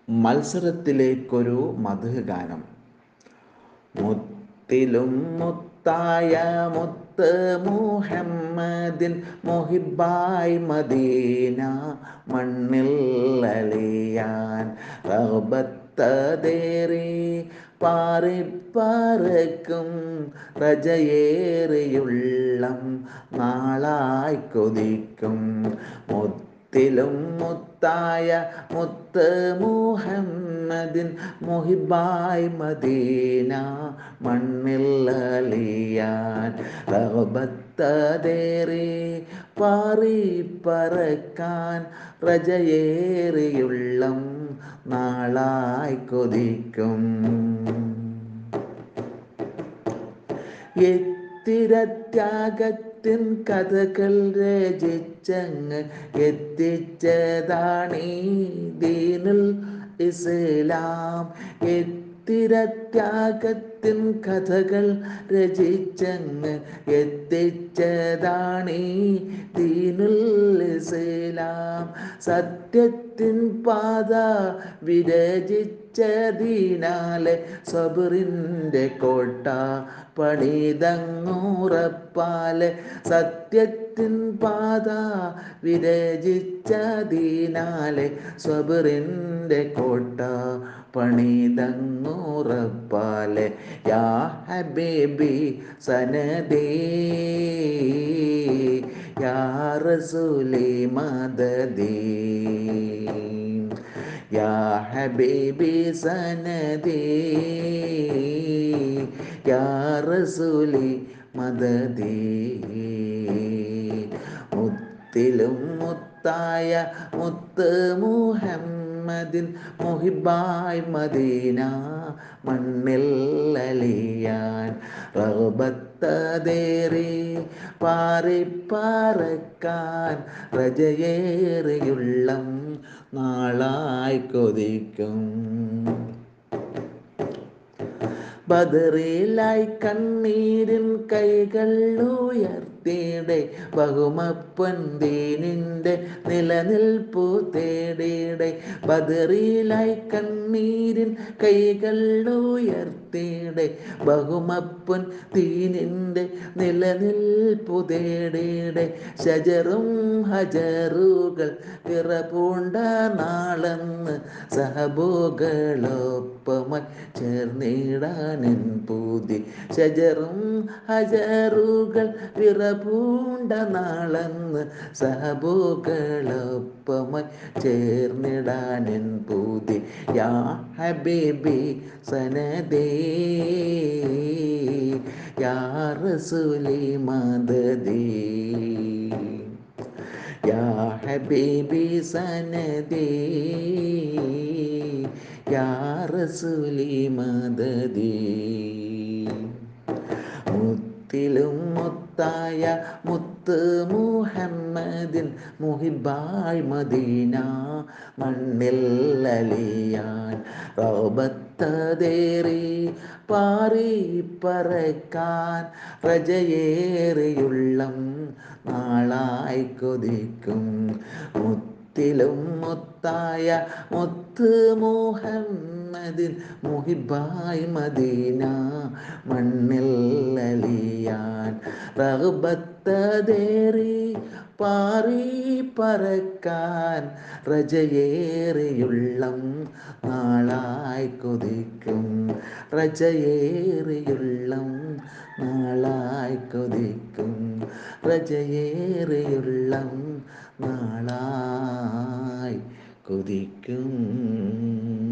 മത്സരത്തിലേക്കൊരു മധുഗാനം മുത്തിലും മുത്തായ മുത്ത് മുഹമ്മദിൻ മുഹിബായ് മദീന മണ്ണിൽ അലിയാൻ റഹബത്തതേറി പാറിപ്പറക്കും റജയേറിയുള്ളം നാളായി കൊതിക്കും മുത്തിലും മുത്തായ മുത്ത് മുഹമ്മദിൻ മുഹിബായ് മദീന മണ്ണിൽ അലിയാൻ റഹബത്തതേറി പാറി പറക്കാൻ റജയേറിയുള്ളം നാളായി കൊതിക്കും എത്തിരത്യാഗത്തിൻ കഥകൾ രചിച്ചങ്ങ് എത്തിച്ചതാണീ ദീനുൽ ഇസ്ലാം എത്തിരത്യാഗത്തിൻ കഥകൾ രചിച്ചങ്ങ് എത്തിച്ചതാണീ ദീനുൽ ഇസ്ലാം സത്യത്തിൻ പാത വിരചിച്ചതിനാലെ സബറിൻ്റെ കോട്ട പണിതങ്ങൂറപ്പാലെ സത്യത്തിൻ പാത വിരചിച്ചതിനാലെ സബറിൻ്റെ കോട്ട പണിതങ്ങൂറപ്പാലെ യാ ഹബീബി സനദേ യാ റസൂലി മദദീ യാ ഹബീബി സനദീ യാ റസൂലി മദദീ മുത്തിലും മുത്തായ മുത്ത് മുഹമ്മദിൻ മുഹിബായ് മദീന മണ്ണിൽ അലിയാൻ റഹബത്തതേറി പാറിപ്പാറക്കാൻ റജയേറിയുള്ളം നാളായി കൊതിക്കും ബദറിലായി കണ്ണീരിൻ കൈകൾ ഉയർത്തിയുടെ ബഹുമപ്പൊന്തീനിൻ്റെ നിലനിൽപ്പു തേടിയുടെ ബദറിലായി കണ്ണീരിൻ കൈകൾ ഉയർത്തിയുടെ ബഹുമപ്പൊൻ തീനിൻ്റെ നിലനിൽപ്പു തേടിയുടെ ശജറും ഹജറുകൾ പിറപൂണ്ട നാളെന്ന് സഹബോകളൊപ്പമായി ചേർന്നിടാനെൻ പൂതി ശജറും ഹജറുകൾ വിറപൂണ്ട നാളെന്ന് സഹബോകളൊപ്പമായി ചേർന്നിടാനെൻ പൂതി യാ ഹബീബി സനദേ യാ റസൂലി മദദീ യാ ഹബീബി സനദീ യാ റസൂലി മദദീ മുത്തിലും മുത്തായ മുത്ത് മുഹമ്മദിൻ മുഹിബായ് മദീന മണ്ണിൽ അലിയാൻ റോബത്തതേറി പാറി പറക്കാൻ റജയേറിയുള്ളം നാളായി കൊതിക്കും മുത്തിലും മുത്തായ മുത്ത് മുഹമ്മദിൻ മുഹിബായ് മദീന മണ്ണിൽ അലിയാൻ റഹബത്തതേറി പാറി പറക്കാൻ റജയേറിയുള്ളം നാളായി കൊതിക്കും റജയേറിയുള്ളം നാളായി കൊതിക്കും റജയേറിയുള്ളം നാളായി കൊതിക്കും